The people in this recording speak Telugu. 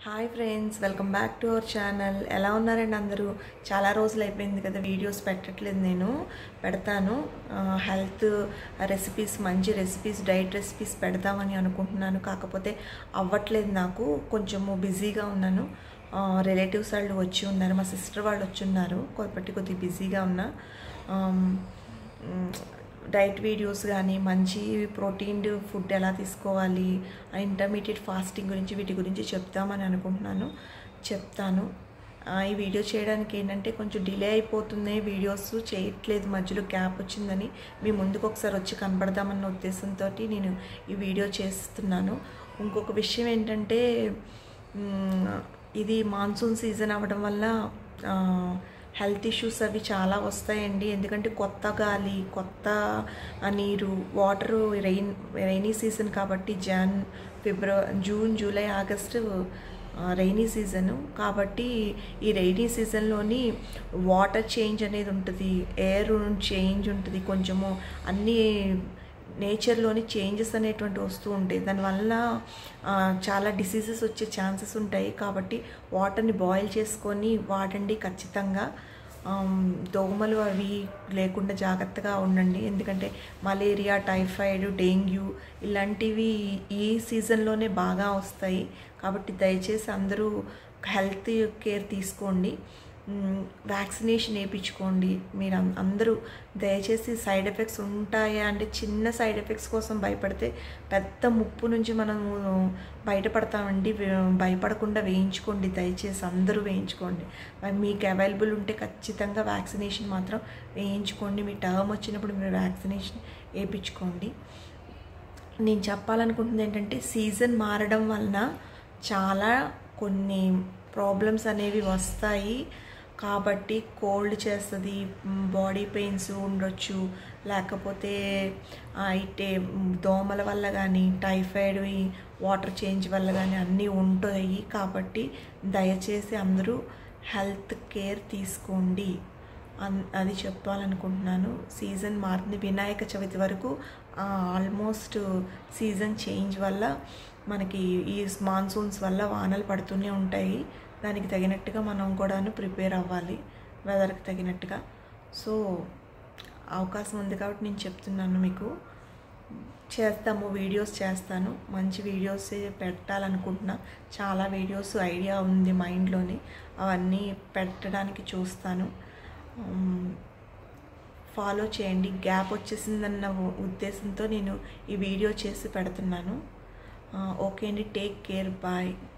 hi friends welcome back to our channel ఎలా ఉన్నారండి అందరూ చాలా రోజులు అయిపోయింది కదా వీడియోస్ పెట్టట్లేదు నేను పెడతాను హెల్త్ రెసిపీస్ మంచి రెసిపీస్ డైట్ రెసిపీస్ పెడదామని అనుకుంటున్నాను కాకపోతే అవ్వట్లేదు నాకు కొంచెము బిజీగా ఉన్నాను రిలేటివ్స్ వాళ్ళు వచ్చి ఉన్నారు మా సిస్టర్ వాళ్ళు వచ్చి ఉన్నారు కాబట్టి కొద్దిగా బిజీగా ఉన్నా ఆమ్, డైట్ వీడియోస్ కానీ మంచి ప్రోటీన్డ్ ఫుడ్ ఎలా తీసుకోవాలి ఇంటర్మీడియట్ ఫాస్టింగ్ గురించి వీటి గురించి చెప్తామని అనుకుంటున్నాను చెప్తాను ఆ, ఈ వీడియో చేయడానికి ఏంటంటే కొంచెం డిలే అయిపోతున్నాయి వీడియోస్ చేయట్లేదు మధ్యలో గ్యాప్ వచ్చిందని మీ ముందుకు ఒకసారి వచ్చి కనపడదామన్న ఉద్దేశంతో నేను ఈ వీడియో చేస్తున్నాను ఇంకొక విషయం ఏంటంటే మ్, ఇది మాన్సూన్ సీజన్ అవ్వడం వల్ల ఆ, హెల్త్ ఇష్యూస్ అవి చాలా వస్తాయండి ఎందుకంటే కొత్త గాలి కొత్త ఆ నీరు వాటరు రెయిన్ రైనీ సీజన్ కాబట్టి Jan February June July August rainy season కాబట్టి ఈ రైనీ సీజన్లోని వాటర్ చేంజ్ అనేది ఉంటుంది ఎయిర్ చేంజ్ ఉంటుంది కొంచెము అన్నీ నేచర్లోని చేంజెస్ అనేటువంటి వస్తూ ఉంటాయి దానివల్ల ఆ, చాలా డిసీజెస్ వచ్చే ఛాన్సెస్ ఉంటాయి కాబట్టి వాటర్ని బాయిల్ చేసుకొని వాడండి ఖచ్చితంగా ఆమ్, దోమలు అవి లేకుండా జాగ్రత్తగా ఉండండి ఎందుకంటే మలేరియా టైఫాయిడ్ డెంగ్యూ ఇలాంటివి ఈ సీజన్లోనే బాగా వస్తాయి కాబట్టి దయచేసి అందరూ హెల్త్ కేర్ తీసుకోండి వ్యాక్సినేషన్ వేయించుకోండి మీరు అం- అందరూ దయచేసి సైడ్ ఎఫెక్ట్స్ ఉంటాయా అంటే చిన్న సైడ్ ఎఫెక్ట్స్ కోసం భయపడితే పెద్ద ముప్పు నుంచి మనము బయటపడతామండి వే- భయపడకుండా వేయించుకోండి దయచేసి అందరూ వేయించుకోండి మరి మీకు అవైలబుల్ ఉంటే ఖచ్చితంగా వ్యాక్సినేషన్ మాత్రం వేయించుకోండి మీ టర్మ్ వచ్చినప్పుడు మీరు వ్యాక్సినేషన్ వేయించుకోండి నేను చెప్పాలనుకుంటుంది ఏంటంటే సీజన్ మారడం వలన చాలా కొన్ని ప్రాబ్లమ్స్ అనేవి వస్తాయి కాబట్టి కోల్డ్ చేస్తుంది బాడీ పెయిన్స్ ఉండొచ్చు లేకపోతే ఆ, ఇటే దోమల వల్ల కానీ టైఫాయిడ్ ఈ వాటర్ చేంజ్ వల్ల కానీ అన్నీ ఉంటాయి కాబట్టి దయచేసి అందరూ హెల్త్ కేర్ తీసుకోండి అన్- అది చెప్పాలనుకుంటున్నాను సీజన్ మారింది వినాయక చవితి వరకు ఆల్మోస్ట్ సీజన్ చేంజ్ వల్ల మనకి ఈ మాన్సూన్స్ వల్ల వానలు పడుతూనే ఉంటాయి దానికి తగినట్టుగా మనం కూడాను ప్రిపేర్ అవ్వాలి వెదర్కి తగినట్టుగా సో అవకాశం ఉంది కాబట్టి నేను చెప్తున్నాను మీకు చేస్తాము వీడియోస్ చేస్తాను మంచి వీడియోస్ పెట్టాలనుకుంటున్నా చాలా వీడియోస్ ఐడియా ఉంది మైండ్లోని అవన్నీ పెట్టడానికి చూస్తాను ఫాలో చేయండి గ్యాప్ వచ్చేసిందన్న ఉ- ఉద్దేశంతో నేను ఈ వీడియో చేసి పెడుతున్నాను ఓకే అండి టేక్ కేర్ బాయ్